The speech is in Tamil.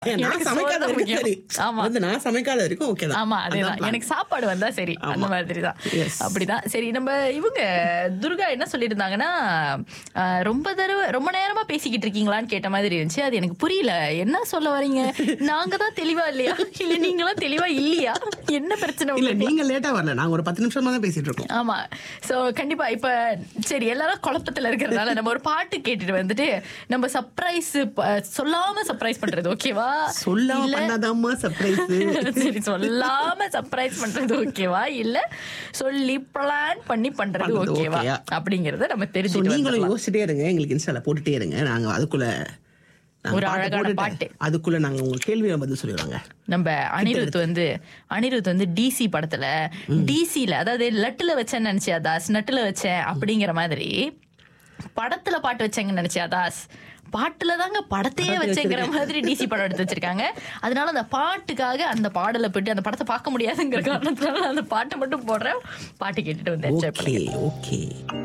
நான் எனக்கு சமைக்காத சோறு தான் வரைக்கும் சரி முக்கியம். ஆமா வந்து நான் சமைக்காத வரைக்கும் ஓகே தான் ஆமா அதான் அதேதான் plan. எனக்கு சாப்பாடு வந்தா சரி அந்த மாதிரி தான் Yes. அப்படிதான் சரி நம்ம இவங்க துர்கா என்ன சொல்லியிருந்தாங்கன்னா ஆஹ், ரொம்ப தடவை ரொம்ப நேரமா பேசிக்கிட்டு இருக்கீங்களான்னு கேட்ட மாதிரி இருந்துச்சு அது எனக்கு புரியல என்ன சொல்ல வரீங்க நாங்க தான் தெளிவா இல்லையா இல்ல நீங்களாம் தெளிவா இல்லையா என்ன பிரச்சனை இல்ல உங்களுக்கு நீங்க லேட்டா வரல நாங்க ஒரு பத்து நிமிஷமா தான் பேசிட்டு இருக்கோம் ஆமா சோ கண்டிப்பா இப்ப சரி எல்லாரும் குழப்பத்துல இருக்கிறதுனால நம்ம ஒரு பாட்டு கேட்டுட்டு வந்துட்டு நம்ம சர்ப்ரைஸ் சொல்லாம சர்ப்ரைஸ் பண்றது ஓகேவா சொல்லாம இல்ல பண்ணாதாம்மா சர்ப்ரைஸ் சரி சொல்லாம சர்ப்ரைஸ் பண்றது ஓகேவா இல்ல சொல்லி பிளான் பண்ணி பண்றது பண்றது ஓகேவா ஓகேயா? அப்படிங்கறத நம்ம ஸோ தெரிஞ்சுட்டு நீங்களும் வந்துடலாம். யோசிச்சுட்டே இருங்க எங்களுக்கு இன்ஸ்டால போட்டுட்டே இருங்க நாங்க அதுக்குள்ள நாங்க ஒரு பாட்டு அழகான போட்டுட்டு, பாட்டு. அதுக்குள்ள நாங்க உங்க கேள்வியை பதில் சொல்லிடுவாங்க நம்ம அனிருத் வந்து அனிருத் வந்து டிசி படத்துல டிசில அதாவது லட்டுல வச்சேன்னு நினைச்சியா தாஸ் நட்டுல வச்சேன் அப்படிங்கிற மாதிரி படத்துல பாட்டு வச்சேங்கன்னு நினைச்சியா தாஸ் பாட்டுல தாங்க படத்தையே வச்சேங்கிற மாதிரி டிசி படம் எடுத்து வச்சிருக்காங்க அதனால அந்த பாட்டுக்காக அந்த பாடலை போயிட்டு அந்த படத்தை பார்க்க முடியாதுங்கிற காரணத்தினால அந்த பாட்டை மட்டும் போடுறேன் பாட்டு கேட்டுட்டு வந்து என்ஜாய் ஓகே ஓகே